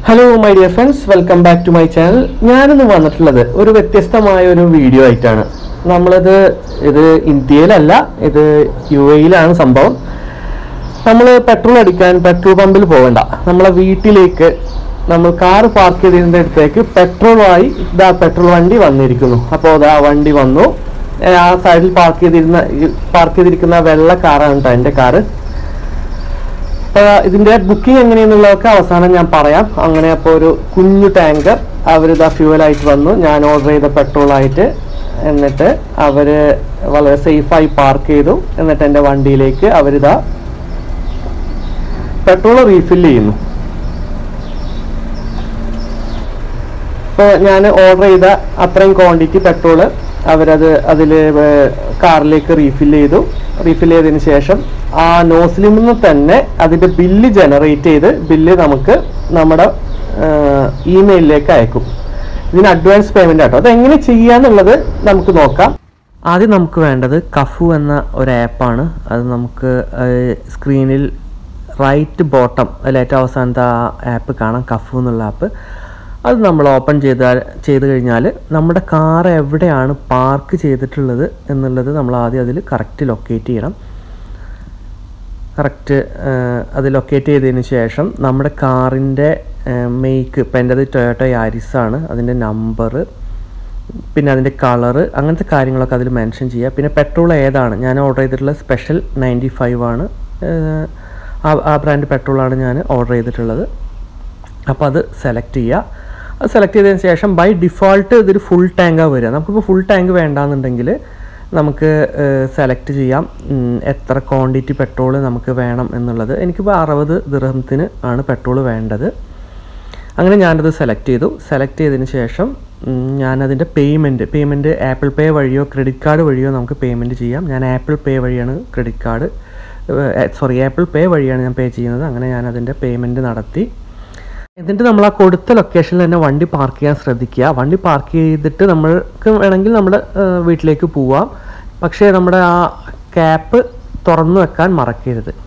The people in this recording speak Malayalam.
hello my dear friends welcome back to my channel ഞാനിന്ന് വന്നിട്ടുള്ളത് ഒരു വ്യത്യസ്തമായ ഒരു വീഡിയോ ആയിട്ടാണ് നമ്മളിത് ഇത് ഇന്ത്യയിലല്ല ഇത് യു എയിലാണ് സംഭവം നമ്മൾ പെട്രോൾ അടിക്കാൻ പെട്രോൾ പമ്പിൽ പോകണ്ട നമ്മളെ വീട്ടിലേക്ക് നമ്മൾ കാർ പാർക്ക് ചെയ്തതിൻ്റെ അടുത്തേക്ക് പെട്രോളുമായി ഇതാ പെട്രോൾ വണ്ടി വന്നിരിക്കുന്നു അപ്പോൾ അതാ വണ്ടി വന്നു ഏ, ആ സൈഡിൽ പാർക്ക് ചെയ്തിരുന്ന പാർക്ക് ചെയ്തിരിക്കുന്ന വെള്ള കാറാണ് കേട്ടോ എൻ്റെ കാറ് അപ്പൊ ഇതിന്റെ ബുക്കിംഗ് എങ്ങനെയെന്നുള്ളതൊക്കെ അവസാനം ഞാൻ പറയാം അങ്ങനെ അപ്പോൾ ഒരു കുഞ്ഞു ടാങ്കർ അവരിതാ ഫ്യൂവലായിട്ട് വന്നു ഞാൻ ഓർഡർ ചെയ്ത പെട്രോൾ ആയിട്ട് എന്നിട്ട് അവര് വളരെ സേഫായി പാർക്ക് ചെയ്തു എന്നിട്ട് എൻ്റെ വണ്ടിയിലേക്ക് അവരിതാ പെട്രോൾ റീഫിൽ ചെയ്യുന്നു ഇപ്പോൾ ഞാൻ ഓർഡർ ചെയ്ത അത്രയും ക്വാണ്ടിറ്റി പെട്രോള് അവരത് അതിൽ കാറിലേക്ക് റീഫിൽ ചെയ്തു റീഫിൽ ചെയ്തതിന് ശേഷം ആ നോസിലിൽ നിന്ന് തന്നെ അതിൻ്റെ ബില്ല് ജനറേറ്റ് ചെയ്ത് ബില്ല് നമുക്ക് നമ്മുടെ ഇമെയിലിലേക്ക് അയക്കും ഇതിന് അഡ്വാൻസ് പേയ്മെൻ്റ് ആട്ടോ അത് എങ്ങനെ ചെയ്യാന്നുള്ളത് നമുക്ക് നോക്കാം ആദ്യം നമുക്ക് വേണ്ടത് കഫു എന്ന ഒരു ആപ്പാണ് അത് നമുക്ക് സ്ക്രീനിൽ റൈറ്റ് ബോട്ടം അതിൽ ഏറ്റവും അവസാനത്തെ ആ ആപ്പ് കാണാം കഫു എന്നുള്ള ആപ്പ് അത് നമ്മൾ ഓപ്പൺ ചെയ്താൽ ചെയ്ത് കഴിഞ്ഞാൽ നമ്മുടെ കാർ എവിടെയാണ് പാർക്ക് ചെയ്തിട്ടുള്ളത് എന്നുള്ളത് നമ്മൾ ആദ്യം അതിൽ കറക്റ്റ് ലൊക്കേറ്റ് ചെയ്യണം കറക്റ്റ് അത് ലൊക്കേറ്റ് ചെയ്തതിന് ശേഷം നമ്മുടെ കാറിൻ്റെ മെയ്ക്ക് ഇപ്പം എൻ്റെത് ടൊയോട്ടോ യാരിസ് ആണ് അതിൻ്റെ നമ്പർ പിന്നെ അതിൻ്റെ കളറ് അങ്ങനത്തെ കാര്യങ്ങളൊക്കെ അതിൽ മെൻഷൻ ചെയ്യുക പിന്നെ പെട്രോൾ ഏതാണ് ഞാൻ ഓർഡർ ചെയ്തിട്ടുള്ള സ്പെഷ്യൽ നയൻറ്റി ഫൈവ് ആണ് ഏഹ്, ആ ആ ബ്രാൻഡ് പെട്രോളാണ് ഞാൻ ഓർഡർ ചെയ്തിട്ടുള്ളത് അപ്പോൾ അത് സെലക്ട് ചെയ്യുക അത് സെലക്ട് ചെയ്തതിന് ശേഷം ബൈ ഡിഫോൾട്ട് ഇതൊരു ഫുൾ ടാങ്കാണ് വരിക നമുക്കിപ്പോൾ ഫുൾ ടാങ്ക് വേണ്ടാന്നുണ്ടെങ്കിൽ നമുക്ക് സെലക്ട് ചെയ്യാം ഉം, എത്ര ക്വാണ്ടിറ്റി പെട്രോൾ നമുക്ക് വേണം എന്നുള്ളത് എനിക്കിപ്പോൾ അറുപത് ദിർഹത്തിന് ആണ് പെട്രോൾ വേണ്ടത് അങ്ങനെ ഞാനത് സെലക്ട് ചെയ്തു സെലക്ട് ചെയ്തതിന് ശേഷം ഉം, ഞാനതിൻ്റെ പേയ്മെൻറ്റ് പേയ്മെൻറ്റ് ആപ്പിൾ പേ വഴിയോ ക്രെഡിറ്റ് കാർഡ് വഴിയോ നമുക്ക് പേയ്മെൻറ്റ് ചെയ്യാം ഞാൻ ആപ്പിൾ പേ വഴിയാണ് credit card sorry Apple pay വഴിയാണ് ഞാൻ പേ ചെയ്യുന്നത് അങ്ങനെ ഞാൻ അതിൻ്റെ പേയ്മെൻറ്റ് നടത്തി എന്നിട്ട് നമ്മൾ ആ കൊടുത്ത ലൊക്കേഷനിൽ തന്നെ വണ്ടി പാർക്ക് ചെയ്യാൻ ശ്രദ്ധിക്കുക വണ്ടി പാർക്ക് ചെയ്തിട്ട് നമ്മൾക്ക് വേണമെങ്കിൽ നമ്മുടെ ഏഹ്, വീട്ടിലേക്ക് പോവാം പക്ഷേ നമ്മുടെ ആ ക്യാപ്പ് തുറന്നു വെക്കാൻ മറക്കരുത്